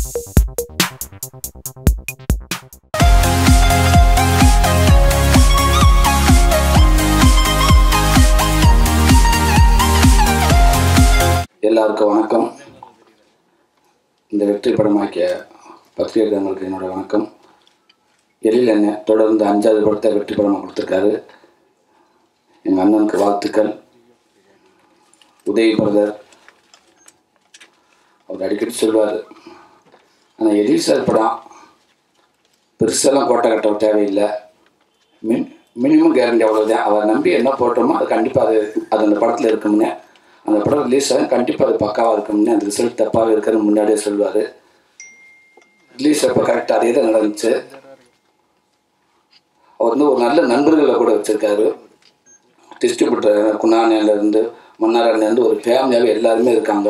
எல்லாருக்கும் வணக்கம் இந்த வெற்றி படமாக்கிய பத்திரிகைகளுக்கு என்னோட வணக்கம் எழில் அண்ணன் தொடர்ந்து அஞ்சாவது படத்தை வெற்றி படமாக கொடுத்துருக்காரு எங்கள் அண்ணனுக்கு வாழ்த்துக்கள் உதய் பிரதர் அவர் அடிக்கடி சொல்வார் ஆனால் எழில் சார் படம் பெருசெல்லாம் கோட்டை கட்ட தேவையில்லை மின் மினிமம் கேரண்டி அவ்வளோதான் அவர் நம்பி என்ன போட்டோமோ அது கண்டிப்பாக அது அது அந்த படத்தில் இருக்கும்னு அந்த படம் ரிலீஸ் ஆகும் கண்டிப்பாக அது பக்காவாக இருக்கும்னு அந்த ரிசல்ட் தப்பாக இருக்கிறது முன்னாடியே சொல்லுவார் ரிலீஸ் அப்போ கரெக்டாக அதே தான் நடந்துச்சு அவர் வந்து ஒரு நல்ல நண்பர்களை கூட வச்சுருக்காரு டிஸ்ட்ரிபியூட்டர் குணானிலேருந்து மன்னாரிலேருந்து ஒரு ஃபேமிலியாகவே எல்லாருமே இருக்காங்க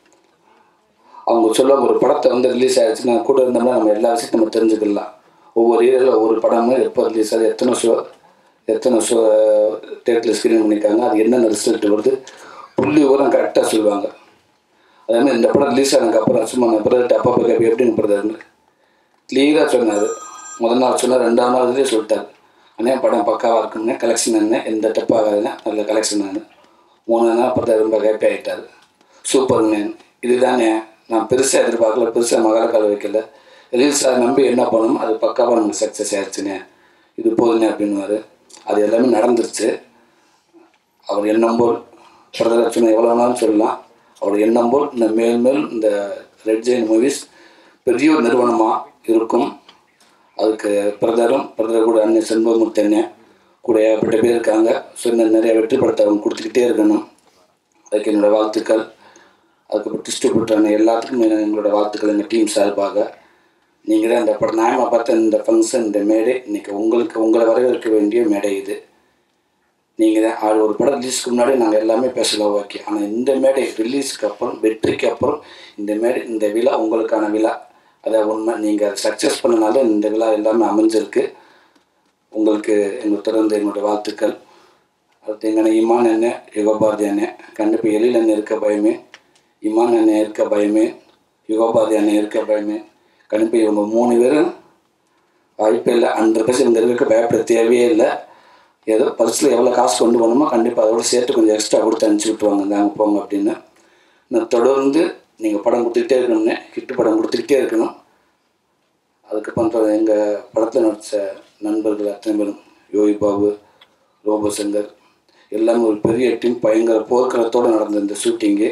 அவங்க சொல்லுவாங்க ஒரு படத்தை வந்து ரிலீஸ் ஆகிடுச்சுன்னா கூட இருந்தோம்னா நம்ம எல்லா விஷயத்தையும் நம்ம தெரிஞ்சுக்கலாம் ஒவ்வொரு ஏரியாவில் ஒவ்வொரு படமும் எப்போ ரிலீஸ் ஆகுது எத்தனை ஷோ எத்தனை ஷோ தேட்டரில் ஸ்க்ரீன் பண்ணியிருக்காங்க அது என்னென்ன ரிசல்ட் வருது புள்ளி விவரம் கரெக்டாக சொல்லுவாங்க அதே மாதிரி இந்த படம் ரிலீஸ் ஆனதுக்கப்புறம் சும்மா நான் பிரதர்கிட்ட அப்பா போய் எப்படின்னு பிரதர்னு கிளியராக சொன்னார் முதல் நாள் சொன்னார் ரெண்டாம் நாள் இதுலேயே சொல்லிட்டார் அண்ணே படம் பக்காவாக இருக்குன்னு கலெக்ஷன் என்ன எந்த தப்பாக ஆகாதுன்னா நல்ல கலெக்ஷன் நான் மூணு நாள் பிரதர் ரொம்ப ஹாப்பி ஆகிட்டார் சூப்பர் மேன் இதுதானே நான் பெருசாக எதிர்பார்க்கல பெருசாக மகளக்கால வைக்கல ரீல்ஸாக நம்பி என்ன பண்ணணும் அது பக்காவாக நமக்கு சக்ஸஸ் ஆயிடுச்சுண்ணே இது போதுண்ணே அப்படின்னுவார் அது எல்லாமே நடந்துருச்சு அவர் எண்ணம் போல் பிரதட்சணை எவ்வளோ நாளும் சொல்லலாம் அவர் எண்ணம் போல் இந்த மேல் மேல் இந்த ரெட் ஜெயின் மூவிஸ் பெரிய ஒரு நிறுவனமாக இருக்கும் அதுக்கு பிரதரும் பிரதர் கூட அண்ணன் செண்பகமூர்த்தி அண்ணன் கூட ஏகப்பட்ட பேர் இருக்காங்க சொன்ன நிறைய வெற்றி படத்தை அவங்க கொடுத்துக்கிட்டே இருக்கணும் அதுக்கு என்னோடய வாழ்த்துக்கள் அதுக்கப்புறம் டிஸ்ட்ரிபியூட்டர் அண்ணன் எல்லாத்துக்கும் எங்களோட வாழ்த்துக்கள் எங்கள் டீம் சார்பாக நீங்கள் தான் இந்த படம் நியாயமாக பார்த்த இந்த ஃபங்க்ஷன் இந்த மேடை இன்றைக்கி உங்களுக்கு உங்களை வரவேற்க வேண்டிய மேடை இது நீங்கள் தான் அது ஒரு படம் ரிலீஸ்க்கு முன்னாடி நாங்கள் எல்லாமே பேசலாம் ஓகே ஆனால் இந்த மேடை ரிலீஸுக்கு அப்புறம் வெற்றிக்கு அப்புறம் இந்த மேடை இந்த விழா உங்களுக்கான விழா அதான் உண்மை நீங்கள் சக்ஸஸ் பண்ணனால இந்த விழா எல்லாமே அமைஞ்சிருக்கு உங்களுக்கு எங்களுக்கு தொடர்ந்து என்னோடய வாழ்த்துக்கள் அடுத்து எங்கன்னா இமான் அண்ணன் யுகபாரதி அண்ணன் கண்டிப்பாக எழில் அண்ணன் இருக்க பயமே இமான் அண்ணன் இருக்க பயமே யுகபாரதி அண்ணன் இருக்க பயமே கண்டிப்பாக இவங்க மூணு பேரும் வாய்ப்பே இல்லை ஹண்ட்ரட் பர்சன்ட் இந்த இருக்க பயப்பட தேவையே இல்லை ஏதோ பர்ஸில் எவ்வளோ காசு கொண்டு போகணுமோ கண்டிப்பாக அதோட சேர்த்து கொஞ்சம் எக்ஸ்ட்ரா கொடுத்து அனுப்பிச்சி விட்டுருவாங்க தாங்க போங்க அப்படின்னு நான் தொடர்ந்து நீங்கள் படம் கொடுத்துக்கிட்டே இருக்கணும்னு ஹிட்டு படம் கொடுத்துக்கிட்டே இருக்கணும் அதுக்கப்புறம் எங்கள் படத்தில் நடித்த நண்பர்கள் அத்தனை பேரும் யோகி பாபு ரோபசங்கர் எல்லாமே ஒரு பெரிய டீம் பயங்கர போர்க்களத்தோடு நடந்த இந்த ஷூட்டிங்கு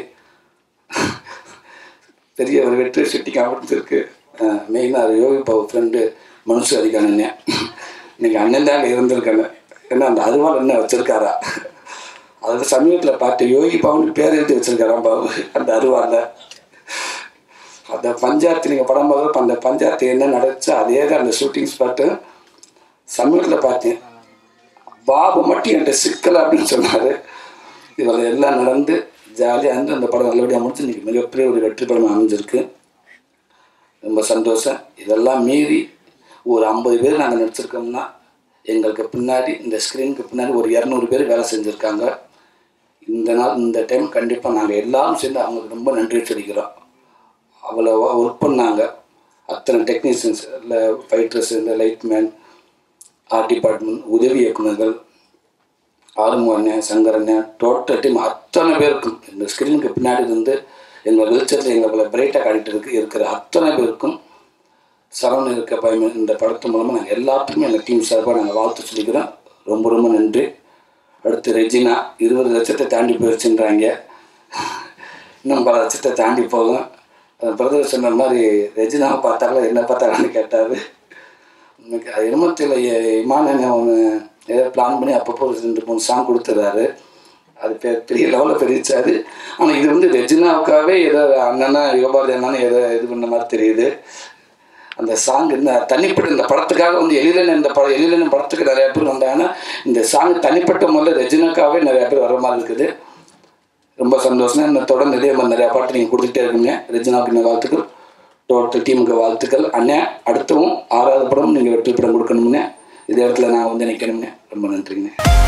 பெரிய ஒரு வெற்றி ஷூட்டிங் அமைச்சிருக்கு மெயினாக யோகி பாபு ஃப்ரெண்டு மனுஷ அதிகான அண்ணன் இன்னைக்கு அண்ணன் தான் இருந்திருக்காங்க ஏன்னா அந்த அருவாள் என்ன வச்சுருக்காரா அதுக்கு சமீபத்தில் பார்த்து யோகி பாபுன்னு பேர் எழுதி வச்சுருக்காராம் பாபு அந்த அருவாளில் அந்த பஞ்சாயத்து நீங்கள் படம் பார்க்குறப்ப அந்த பஞ்சாயத்து என்ன நடந்துச்சோ அதே தான் அந்த ஷூட்டிங் ஸ்பாட்டு சமீபத்தில் பார்த்தேன் பாபு மட்டும் என்கிட்ட சிக்கலை அப்படின்னு சொன்னார் இதில் எல்லாம் நடந்து ஜாலியாக இருந்து அந்த படம் நல்லபடியாக முடிச்சு இன்றைக்கி மிகப்பெரிய ஒரு வெற்றி படம் அமைஞ்சிருக்கு ரொம்ப சந்தோஷம் இதெல்லாம் மீறி ஒரு ஐம்பது பேர் நாங்கள் நடிச்சிருக்கோம்னா எங்களுக்கு பின்னாடி இந்த ஸ்க்ரீனுக்கு பின்னாடி ஒரு இரநூறு பேர் வேலை செஞ்சுருக்காங்க இந்த நாள் இந்த டைம் கண்டிப்பாக நாங்கள் எல்லாரும் சேர்ந்து அவங்களுக்கு ரொம்ப நன்றி சொல்லிக்கிறோம் அவ்வளோ ஒர்க் பண்ணாங்க அத்தனை டெக்னீஷியன்ஸ் இல்லை ஃபைட்டர்ஸ் இந்த லைட்மேன் ஆர்ட் டிபார்ட்மெண்ட் உதவி இயக்குநர்கள் ஆறுமுகண்ணன் சங்கரண்ணன் டோட்டல் டீம் அத்தனை பேருக்கும் இந்த ஸ்க்ரீனுக்கு பின்னாடி இருந்து எங்கள் வெளிச்சத்தில் எங்களை பிரைட்டாக காட்டிட்டு இருக்கு இருக்கிற அத்தனை பேருக்கும் சரவணன் இருக்க பயமே இந்த படத்து மூலமாக நாங்கள் எல்லாத்துக்குமே எங்கள் டீம் சார்பாக நாங்கள் வாழ்த்து சொல்லிக்கிறோம் ரொம்ப ரொம்ப நன்றி அடுத்து ரெஜினா இருபது லட்சத்தை தாண்டி போயிடுச்சுன்றாங்க இன்னும் பல லட்சத்தை தாண்டி போகும் பிரதர் சொன்ன மாதிரி ரெஜினாவை பார்த்தாங்களா என்ன பார்த்தாங்கன்னு கேட்டார் இன்னைக்கு அது என்னமோ தெரியல இமான ஒன்று ஏதோ பிளான் பண்ணி அப்பப்போ ஒரு ரெண்டு மூணு சாங் கொடுத்துட்றாரு அது பெ பெரிய லெவலில் பெரிச்சாரு ஆனால் இது வந்து ரெஜினாவுக்காகவே ஏதோ அண்ணனா யுகபாரதி அண்ணன் ஏதோ இது பண்ண மாதிரி தெரியுது அந்த சாங் இந்த தனிப்பட்ட இந்த படத்துக்காக வந்து எழிலன் இந்த படம் எழிலன் படத்துக்கு நிறைய பேர் வந்தாங்கன்னா இந்த சாங் தனிப்பட்ட முறையில் ரெஜினாக்காகவே நிறைய பேர் வர மாதிரி இருக்குது ரொம்ப சந்தோஷம் இன்னும் தொடர்ந்து இதே மாதிரி நிறையா பாட்டு நீங்கள் கொடுத்துட்டே இருக்குங்க ரெஜினாவுக்கு இந்த வாழ்த்துக்கள் டோட்டல் டீமுக்கு வாழ்த்துக்கள் அண்ணன் அடுத்தவும் ஆறாவது படம் நீங்கள் வெற்றி படம் கொடுக்கணும்னு இதே இடத்துல நான் வந்து நிற்கணும்னு ரொம்ப நன்றிங்க